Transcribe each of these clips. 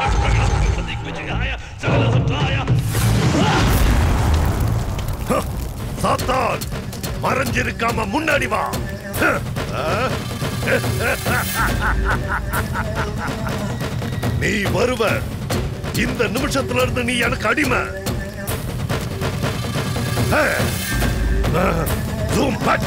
சாத்தான் மறைஞ்சிருக்காம முன்னாடி வா நீ வருவ இந்த நிமிஷத்துல இருந்து நீ எனக்கு அடிமை ஜூம் பட்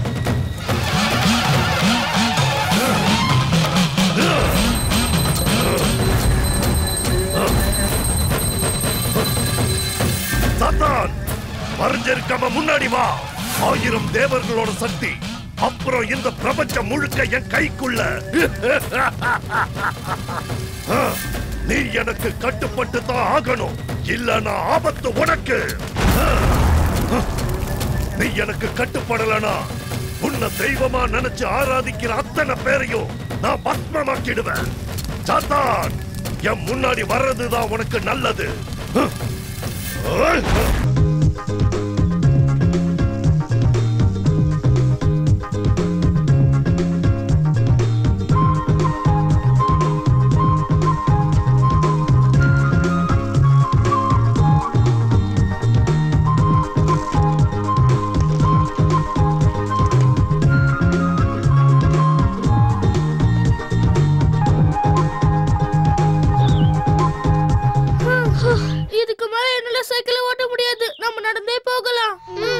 சாத்தான் மறைஞ்சிருக்காம முன்னாடி வா ஆயிரம் தேவர்களோட சக்தி அப்புறம் இந்த பிரபஞ்சம் முழுக்க என் கைக்குள்ள ஆ, நீ எனக்கு கட்டுப்பட்டு தான் ஆகணும் இல்லனா ஆபத்து உனக்கு ஆ, ஆ, நீ எனக்கு கட்டுப்படலனா உன்னை தெய்வமா நினைச்சு ஆராதிக்கிற அத்தனை பேரையும் நான் பத்மமாக்கிடுவேன் சாத்தான் என் முன்னாடி வர்றதுதான் உனக்கு நல்லது ஆ. ஆ. இதுக்கு மேல என்னால சைக்கிளை ஓட்ட முடியாது நம்ம நடந்தே போகலாம்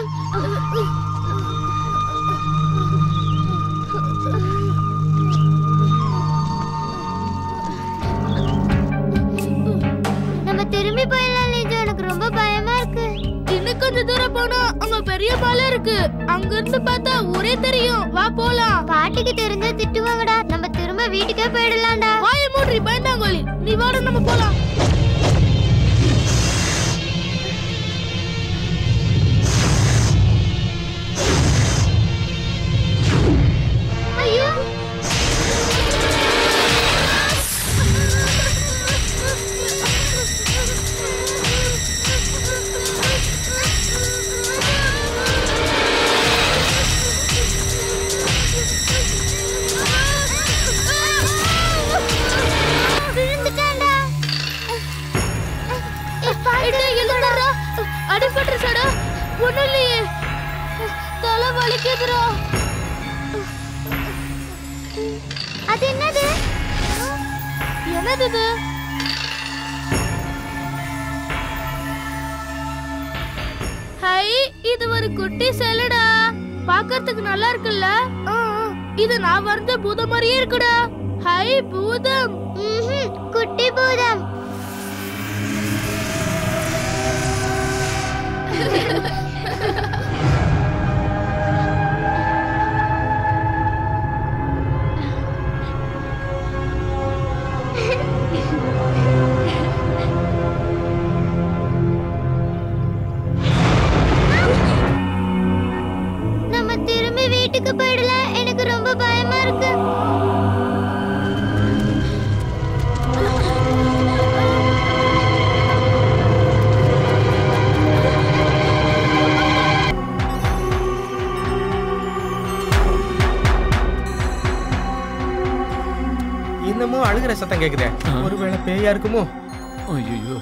நம்ம திரும்பி போயிடலாம் லிஜோ எனக்கு ரொம்ப பயமா இருக்கு இன்னும் கொஞ்சம் தூரம் போனா அங்க பெரிய மலை இருக்கு அங்க இருந்து பார்த்தா ஊரே தெரியும் வா போலாம் பாட்டிக்கு தெரிஞ்சா திட்டுவாங்கடா நம்ம திரும்ப வீட்டுக்கே போயிடலாம்டா வாய மூடி பயந்தாங்கோலி நீ வாட நம்ம போலாம் ஐயோ விழுந்துட்டான்டா எழுந்துடுறா அடிபட்டுருச்சாடா ஒண்ணும் இல்லையே தலை வலிக்குதுடா அது என்னது என்னது இது ஹை இது ஒரு குட்டி செல்லுடா பார்க்கிறதுக்கு நல்லா இருக்குல்ல ஆ, ஆ. இது நான் வரைஞ்ச பூதம் மாதிரியே இருக்குடா ஹை பூதம் ம்ஹும், குட்டி பூதம் நம்ம திரும்பி வீட்டுக்கு போயிடலாம் எனக்கு ரொம்ப பயமா இருக்கு இன்னமும் அழுகிற சத்தம் கேக்குதே ஒருவேளை பேயா இருக்குமோ ஐயோ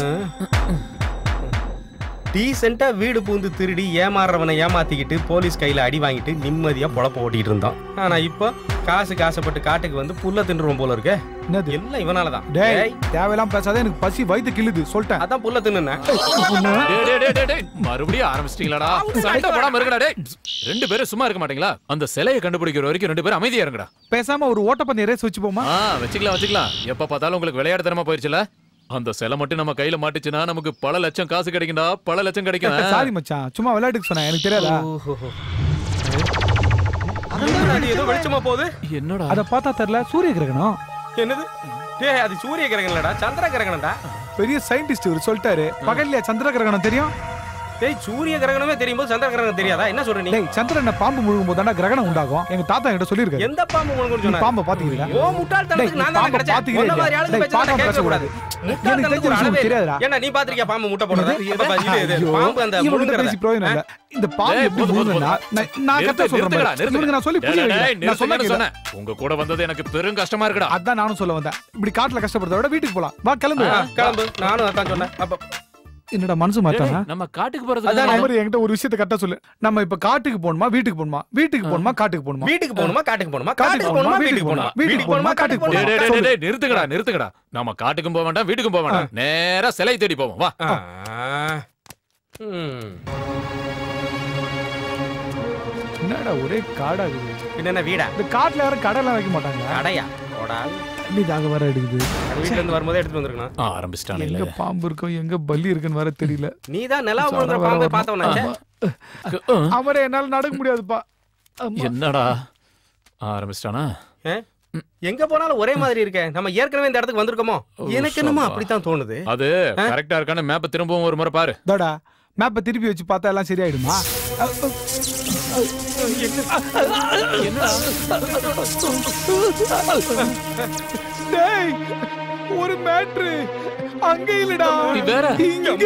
டீசெண்டா வீடு பூந்து திருடி ஏமாறுறவனை ஏமாத்திக்கிட்டு போலீஸ் கையில அடி வாங்கிட்டு நிம்மதியா பொழப்ப ஓட்டிட்டு இருந்தான் ஆனா இப்போ காசு காசப்பட்டு காட்டுக்கு வந்து புல்ல தின்றுவோம் போல இருக்கே என்னது எல்லாம் இவனாலதான் டேய் டேய், தேவையெல்லாம் பேசாத எனக்கு பசி வயித்து கிள்ளுது சொல்லிட்டேன் அதான் புல்ல தின்னுனேன் டேய், டேய், டேய், டேய், டேய். மறுபடியும் ஆரம்பிச்சிட்டீங்களாடா சண்டை போடாம இருக்கடா டேய் ரெண்டு பேரும் சும்மா இருக்க மாட்டீங்களா அந்த சிலையை கண்டுபிடிக்கிற வரைக்கும் ரெண்டு பேரும் அமைதியா இருங்கடா பேசாம ஒரு ஓட்டப்பந்தய ரேஸ் வச்சுப்போமா ஆ வச்சுக்கலாம் வச்சுக்கலாம் எப்ப பார்த்தாலும் உங்களுக்கு விளையாட தரமா போயிருச்சுல அந்த சிலை மட்டும் நம்ம கையில மாட்டுச்சுன்னா நமக்கு பல லட்சம் காசு கிடைக்கும்டா பல லட்சம் கிடைக்கும் சாரி மச்சான் சும்மா விளையாட்டுக்கு சொன்னேன் எனக்கு தெரியாதா அதான் அது ஏதோ வெளிச்சமா போகுது என்னடா அத பார்த்தா தெரியல சூரிய கிரகணம் என்னது டேய் அது சூரிய கிரகணம்லடா சந்திர கிரகணம்டா பெரிய சயின்டிஸ்ட் இவர் சொல்லிட்டாரு பகல்லையா சந்திர கிரகணம் தெரியும் டேய் சூரிய கிரகணமே தெரியும் போது சந்திர கிரகணம் தெரியாதா என்ன சொல்ற நீ டேய் சந்திரனை பாம்பு முழுகும் போது கிரகணம் உண்டாகும் எங்க தாத்தா கிட்ட சொல்லியிருக்காரு எந்த பாம்பு உனக்கு நீ சொன்னா பாம்பை பாத்துக்கிறீங்களா ஓ முட்டாள்தனத்துக்கு நான் தான் பாம்பை கிடைச்சேன் பாத்துக்கிறீங்க. உன்ன மாதிரி ஆளுங்க டேய், பேச்ச நான் பார்க்காம கேட்க கூடாது எனக்கு தெரிஞ்ச முட்டாள்தனத்துக்கு ஒரு விஷயம் அளவே தெரியாதுடா. இல்லை. ஏன்னா நீ பாத்திருக்கியா பாம்பு முட்டை போடுறது இதோ பாரு, இது, இது. ஐயோ, பாம்பு அந்த இவன்கிட்ட முழுங்குறத. பேசி பிரயோஜனம் இல்ல. இந்த பாம்பு டேய், எப்படி போதும், போதும், முழுங்குனா, போதும். நான் நான் கரெக்டா நிறுத்து, சொல்றேன் நிறுத்துங்கடா, பாரு. நிறுத்துங்க. இவனுக்கு நான் சொல்லி புரிய டேய், டேய், வைக்கிறேன். நான் சொன்னா நிறுத்துங்கன்னு கேளு. சொன்னேன். உங்க கூட வந்தது எனக்கு பெரும் கஷ்டமா இருக்குடா அதான் நானும் சொல்ல வந்தேன் இப்படி காட்டுல கஷ்டப்படுறத விட வீட்டுக்கு போலாம் வா கிளம்பு ஆ, கிளம்பு நானும் அதான் சொன்னேன் அப்ப என்னடா மனசு மாத்தானா நம்ம காட்டுக்கு போறது அதான் மாதிரி என்கிட்ட ஒரு விஷயத்தை கரெக்டா சொல்லு நம்ம இப்ப காட்டுக்கு போகணுமா வீட்டுக்கு போகணுமா வீட்டுக்கு போகணுமா காட்டுக்கு போகணுமா வீட்டுக்கு போகணுமா காட்டுக்கு போகணுமா காட்டுக்கு காட்டுக்கு போகணுமா போகணுமா, வீட்டுக்கு போகணுமா வீட்டுக்கு போகணுமா, காட்டுக்கு டேய், டேய், டேய், சொல்லு. டேய், நிறுத்துங்கடா நிறுத்துங்கடா நம்ம காட்டுக்கும் போக வேண்டாம் வீட்டுக்கும் போக வேண்டாம் நேரா சிலை தேடி போவோம் வா ஆ. ம். என்னடா ஒரே காடாகுது பின்ன என்ன வீடா இந்த காட்டுல யாரும் கடை எல்லாம் வைக்க மாட்டாங்க கடையா போடா தண்ணி தாக வர எடுக்குது வீட்டுல இருந்து வரும்போதே எடுத்துட்டு வந்திருக்கணும் ஆ, ஆரம்பிச்சிட்டானுங்களே எங்க பாம்பு இருக்கும் எங்க பல்லி இருக்குன்னு வர தெரியல நீ தான் நிலா முழுங்குற பாம்பை பார்த்தவனாச்சே அவரை என்னால நடக்க முடியாதுப்பா அம்மா. என்னடா ஆரம்பிச்சிட்டானா ஆ? எங்க போனாலும் ஒரே மாதிரி இருக்கே நம்ம ஏற்கனவே இந்த இடத்துக்கு வந்திருக்கோமோ எனக்கு என்னமோ சப்பா. அப்படித்தான் தோணுது அது கரெக்டா இருக்கான்னு மேப்ப திரும்பவும் ஒரு முறை பாரு தோடா மேப்பை திருப்பி வச்சு பார்த்தா எல்லாம் சரியாயிடுமா டேய் ஒரு மேட்ரு அங்க இல்லடா நீ வேற. இங்க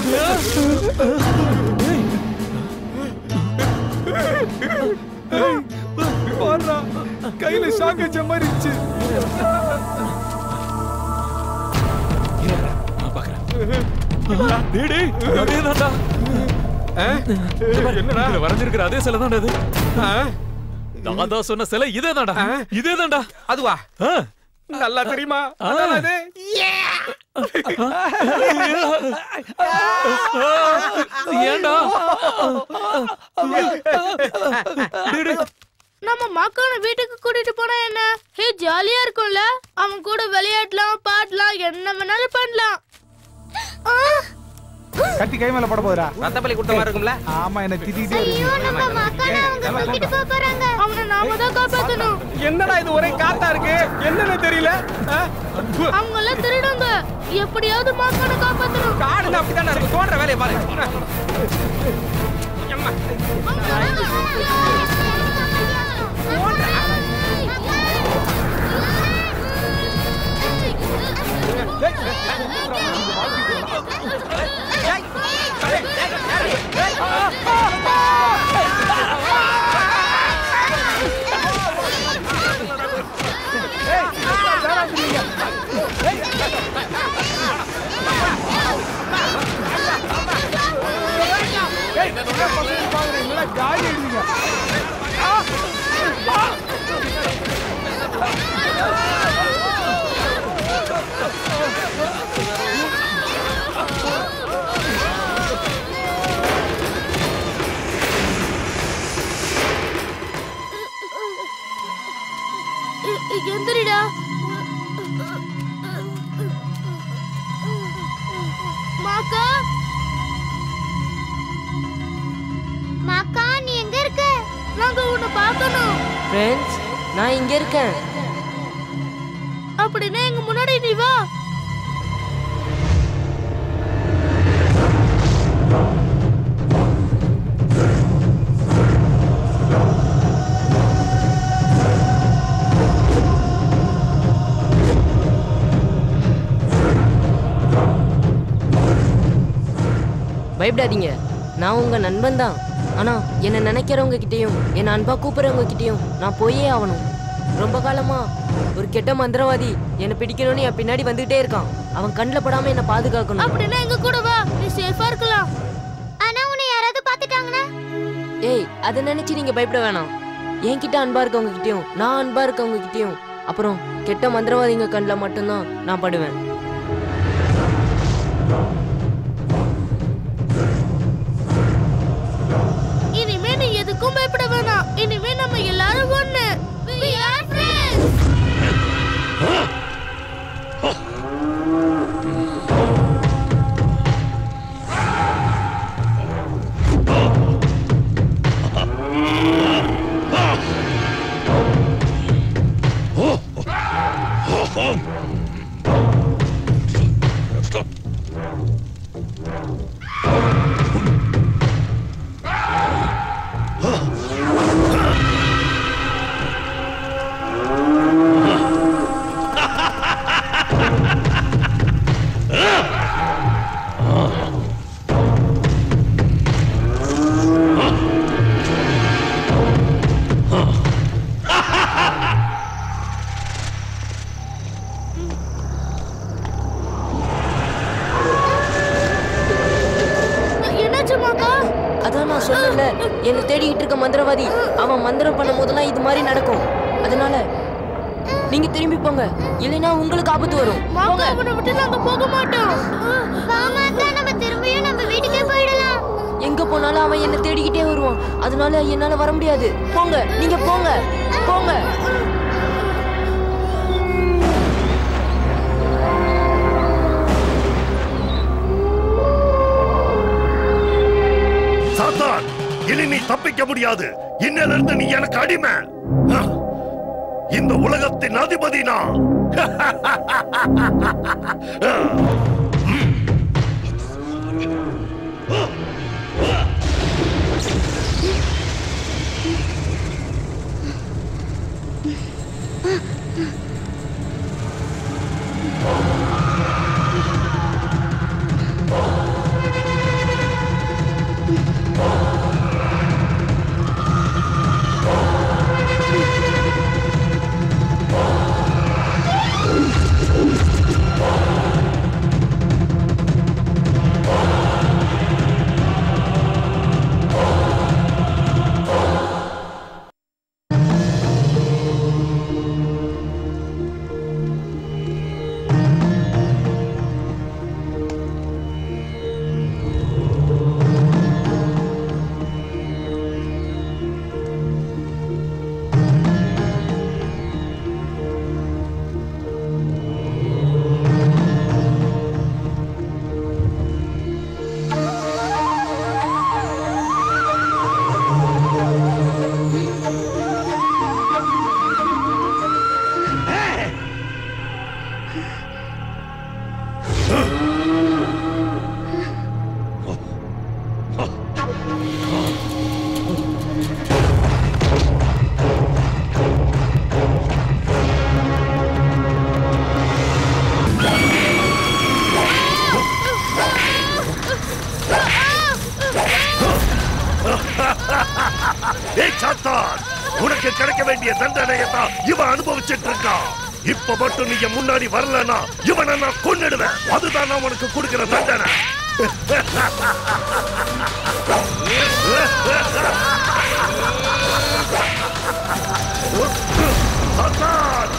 ஏய், பாருடா, கையில ஷாக் அடிச்ச மாதிரி இருந்துச்சு நான் பாக்குறேன் டேய், டேய், அதேதான்டா. இதுல வரைஞ்சிருக்கிற அதே சிலை தான்டா இது ஆ? நான் தான் சொன்ன சிலை இதே தான்டா இதே தான்டா அதுவா நல்லா தெரியுமா அதானா அது? ஏன்டா நம்ம மக்கான வீட்டுக்கு கூட்டிட்டு போனா என்ன ஹே ஜாலியா இருக்கும்ல அவன் கூட விளையாடலாம் பாடலாம் என்ன வேணாலும் பண்ணலாம் ஆ, கட்டி கை மேல பட போதுடா ரத்தப்பலி கொடுத்த மாதிரி இருக்கும்ல ஆமா என்ன திட்டிகிட்டே ஐயோ இருக்கு நம்ம மக்கான அவங்க தூக்கிட்டு போக போறாங்க அவனை நாம தான் காப்பாத்தணும் என்னடா இது ஒரே காத்தா இருக்கு என்னன்னு தெரியல ஆ? அவங்க எல்லாம் திருடுங்க எப்படியாவது மக்கான காப்பாத்தணும் காடுங்க அப்படித்தானே இருக்கு தோன்ற வேலையை பாரு எம்மா. காலி அடிங்க எ- எ- எந்திரிடா மாக்கா மக்கா நீ எங்க இருக்க நாங்க உன்னை பார்க்கணும் ஃப்ரெண்ட்ஸ் நான் இங்க இருக்கேன் அப்படின்னா எங்க முன்னாடி நீ வா பயப்படாதீங்க நான் உங்க நண்பன் தான் ஆனா என்னை நினைக்கிறவங்க கிட்டயும் என்னை அன்பா கூப்பிடுறவங்க கிட்டயும் நான் போயே ஆகணும் ரொம்ப காலமா ஒரு கெட்ட மந்திரவாதி என்னை பிடிக்கணும்னு என் பின்னாடி வந்துகிட்டே இருக்கான் அவன் கண்ணில் படாம என்னை பாதுகாக்கணும் அப்படின்னா எங்க கூட வா நீ சேஃபா இருக்கலாம் ஆனா உன்னை யாராவது பாத்துட்டாங்கன்னா ஏய் அதை நினைச்சு நீங்க பயப்பட வேணாம் என்கிட்ட அன்பா இருக்கவங்க கிட்டயும் நான் அன்பா இருக்கவங்க கிட்டயும் அப்புறம் கெட்ட மந்திரவாதிங்க கண்ணில் மட்டும்தான் நான் படுவேன் இனிமே நீ எதுக்கும் பயப்பட வேணாம் இனிமே நம்ம எல்லாரும் ஒண்ணு We are friends. சொன்னல என்ன தேடிக்கிட்டு இருக்க மந்திரவாதி அவன் மந்திரம் பண்ணும் போதெல்லாம் இது மாதிரி நடக்கும் அதனால நீங்க திரும்பி போங்க இல்லைன்னா உங்களுக்கு ஆபத்து வரும் மாமா அவனை விட்டு நாங்க போக மாட்டோம் வாமா அக்கா நம்ம திரும்பியும் நம்ம வீட்டுக்கே போயிடலாம் எங்க போனாலும் அவன் என்ன தேடிக்கிட்டே வருவான் அதனால என்னால வர முடியாது போங்க நீங்க போங்க போங்க சாத்தான் இனி நீ தப்பிக்க முடியாது இன்னில இருந்து நீ எனக்கு அடிமை ஆ. இந்த உலகத்தின் அதிபதி நான் ஆ. ஏய் சாத்தான் உனக்கு கிடைக்க வேண்டிய தண்டனையை தான் இவன் அனுபவிச்சிட்டு இருக்கான் இப்ப மட்டும் நீ என் முன்னாடி வரலனா இவனை நான் கொன்னுடுவேன் அதுதான் நான் உனக்கு கொடுக்கிற தண்டனை சாத்தான்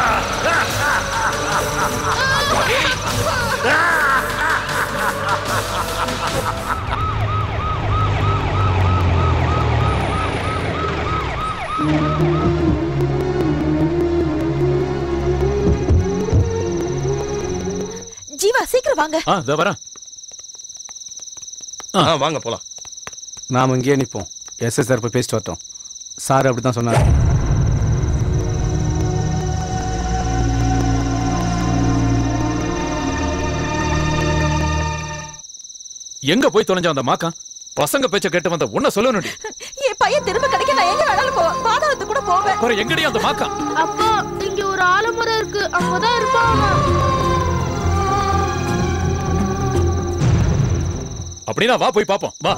ஜீவா சீக்கிரம் வாங்க ஆ இதோ வரேன் ஆ வாங்க போலாம் நாம் இங்கேயே நிற்போம் எஸ்எஸ்ஆர் போய் பேசிட்டு வரட்டும் சார் அப்படி தான் சொன்னார் எங்க போய் தொலைஞ்ச அந்த மாக்கா பசங்க பேச்ச கேட்டு வந்த உன்ன சொல்லணும் என் பையன் திரும்ப கிடைக்க நான் எங்க வேணாலும் போவேன் பாதாளத்துக்கு கூட போவேன் அப்புறம் எங்கடி அந்த மாக்கா அப்பா இங்க ஒரு ஆலமரம் இருக்கு அங்கதான் இருப்பான் அவன். அப்படின்னா வா போய் பாப்போம் வா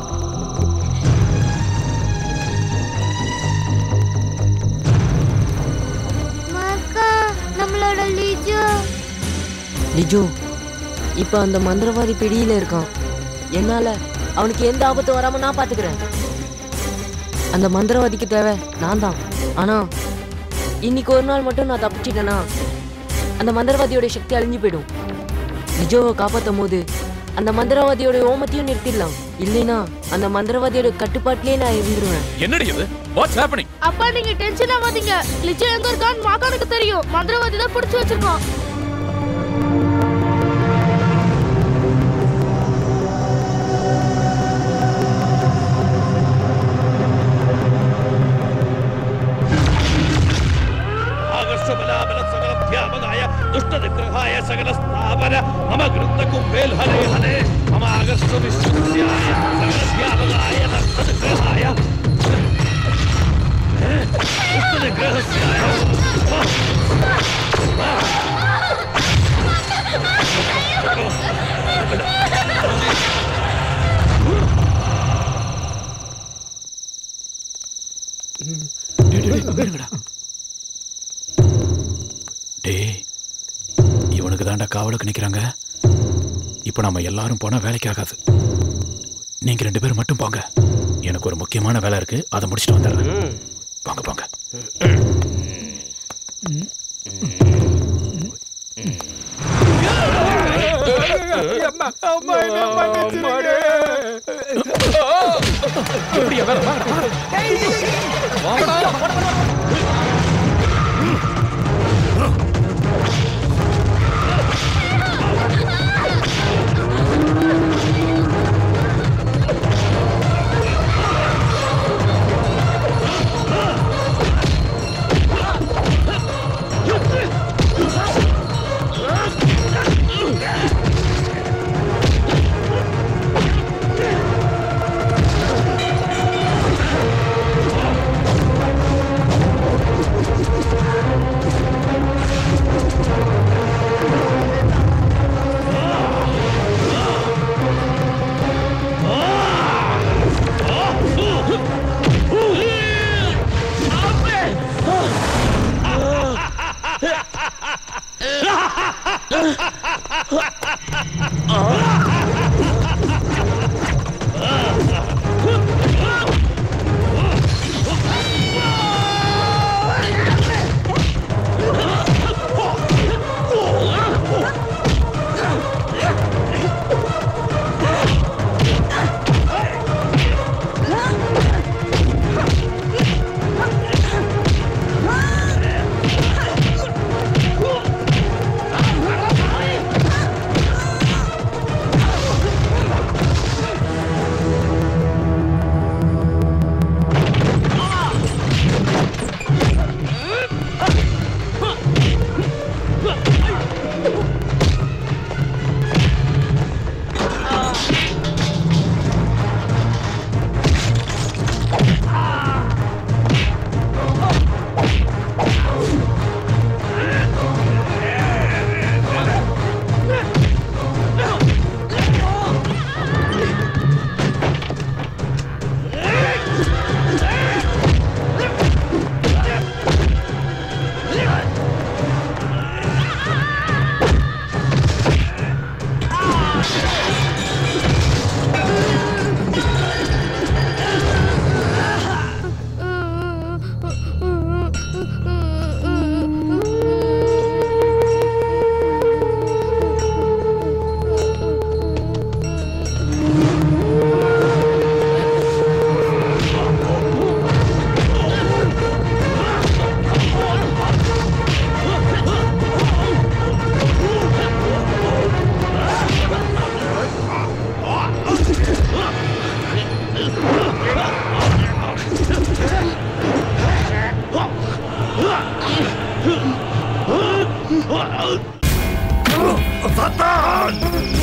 அக்கா நம்மளோட லிஜோ லிஜோ இப்ப அந்த மந்திரவாதி பிடியில இருக்கான் என்னால அவனுக்கு எந்த ஆபத்தும் வராம நான் பாத்துக்கிறேன் அந்த மந்திரவாதிக்கு தேவை நான் தான் ஆனா இன்னைக்கு ஒரு நாள் மட்டும் நான் தப்பிச்சிட்டேனா அந்த மந்திரவாதியோட சக்தி அழிஞ்சு போயிடும் லிஜோவை காப்பாத்தும் போது அந்த மந்திரவாதியோட ஓமத்தையும் நிறுத்திடலாம் இல்லைனா அந்த மந்திரவாதியோட கட்டுப்பாட்டிலே நான் இருந்துருவேன் என்னடி இது வாட்ஸ் ஹேப்பனிங் அப்பா நீங்க டென்ஷன் ஆகாதீங்க லிஜோ எங்க இருக்கான்னு மாகானுக்கு தெரியும் மந்திரவாதி தான் புடிச்சு வச்சிருக்கான் ஆகர்ஷபலாபலசகலத்யாமகாய துஷ்டநிகிரகாய சகலஸ்தாபர மம கிருத்தகும்பேல் ஹரே ஹரே மம ஆகர்ஷ விஸ்வத்யாய சகலத்யாமகாய நர்த்தநிகிரகாய துஷ்டநிகிரகஸ்யாய டேய் இவனுக்கு தாண்டா காவலுக்கு நிக்கிறாங்க இப்ப நம்ம எல்லாரும் போனா வேலைக்கு ஆகாது நீங்க ரெண்டு பேரும் மட்டும் போங்க எனக்கு ஒரு முக்கியமான வேலை இருக்கு அதை முடிச்சுட்டு வந்துடுறேன் போங்க போங்க எப்படியா வேற வாங்க, வாங்க. வாங்கடா. சத்தான்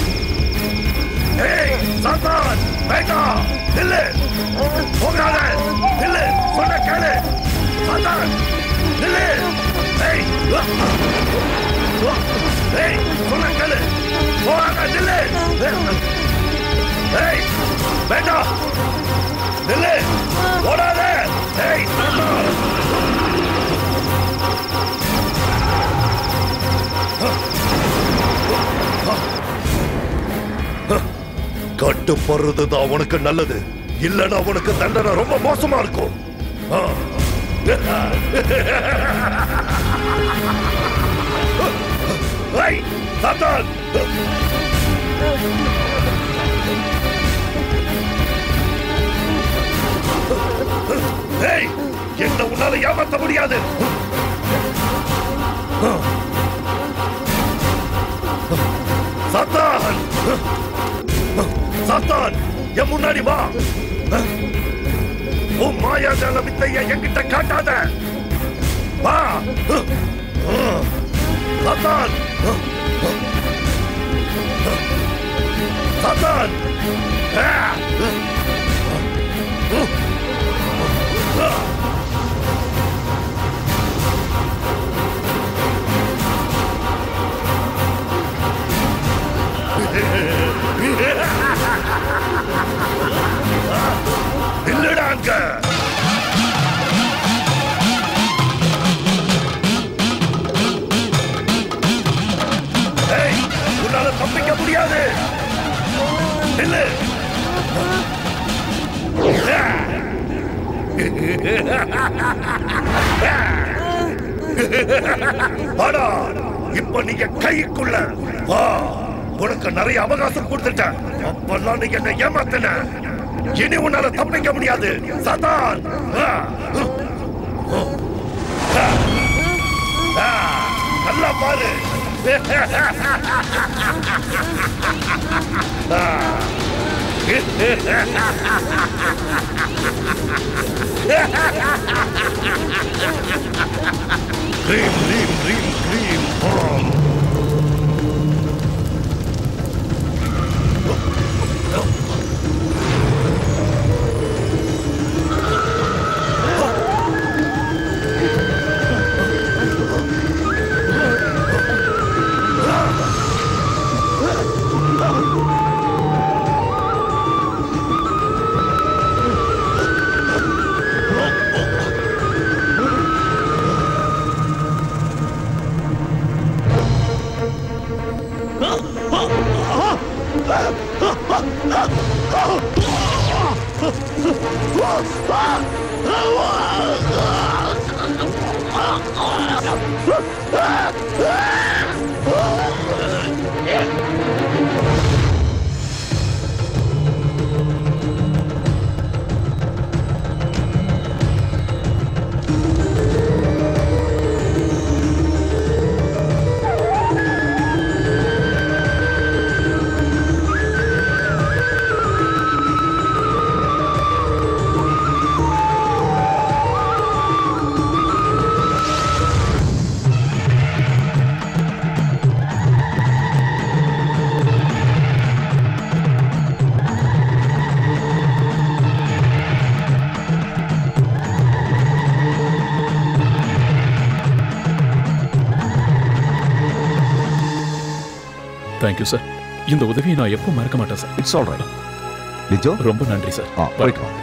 ஏய் சத்தான் வேண்டா நில்லு போகாத நில்லு சொன்ன கேளு சத்தான் நில்லு ஏய் ஏய் சொன்ன கேளு போகாத நில்லு ஏய் வேண்டா நில்லு ஓடாத ஏய் சத்தான் கட்டுப்படுறது தான் உனக்கு நல்லது இல்லனா உனக்கு தண்டனை ரொம்ப மோசமா இருக்கும் ஆ. ஐய், சாத்தான்! ஏய், என்ன உன்னால ஏமாத்த முடியாது சாத்தான் சாத்தான் என் முன்னாடி வா உன் மாயாஜால வித்தைய என்கிட்ட காட்டாத வா சாத்தான் சாத்தான் இல்லடாங்க ஏய் உன்னால தப்பிக்க முடியாது நில்லு வாடா இப்ப நீங்க கைக்குள்ள வா உனக்கு நிறைய அவகாசம் கொடுத்துட்டேன் அப்பெல்லாம் நீங்க என்ன ஏமாத்தின இனி உன்னால தப்பிக்க முடியாது சதான் ஆ. ஆ. ஆ. நல்லா பாரு ஆ. Dream, dream, dream, dream on. Thank you sir இந்த உதவியை நான் எப்போ மறக்க மாட்டேன் sir it's all right Lijo ரொம்ப நன்றி சார் ஆ போயிட்டு வா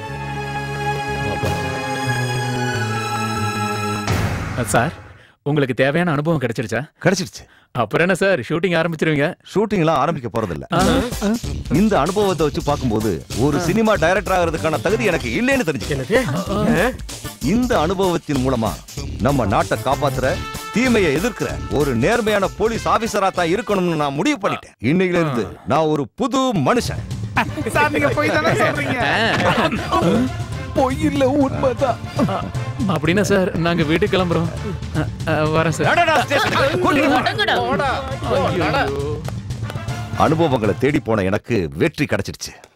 சார் உங்களுக்கு தேவையான அனுபவம் கிடைச்சிருச்சா கிடைச்சிருச்சு அப்புறம் என்ன சார் ஷூட்டிங் ஆரம்பிச்சிருவீங்க ஷூட்டிங்லாம் ஆரம்பிக்க போறதில்ல இந்த அனுபவத்தை வச்சு பார்க்கும்போது ஒரு சினிமா டைரக்டர் ஆகிறதுக்கான தகுதி எனக்கு இல்லைன்னு தெரிஞ்சு இந்த அனுபவத்தின் மூலமா நம்ம நாட்டை காப்பாத்துற தீமையை எதிர்க்கிற ஒரு நேர்மையான போலீஸ் ஆபீசரா தான் இருக்கணும்னு நான் முடிவு பண்ணிட்டேன் இன்னையில இருந்து நான் ஒரு புது மனுஷன் சார் நீங்க போய் தானே சொல்றீங்க பொய் இல்ல உண்மைதான் அப்படின்னா சார் நாங்க வீட்டுக்கு கிளம்புறோம் அ, அ, வரேன் சார் அனுபவங்களை தேடி போன எனக்கு வெற்றி கிடைச்சிடுச்சு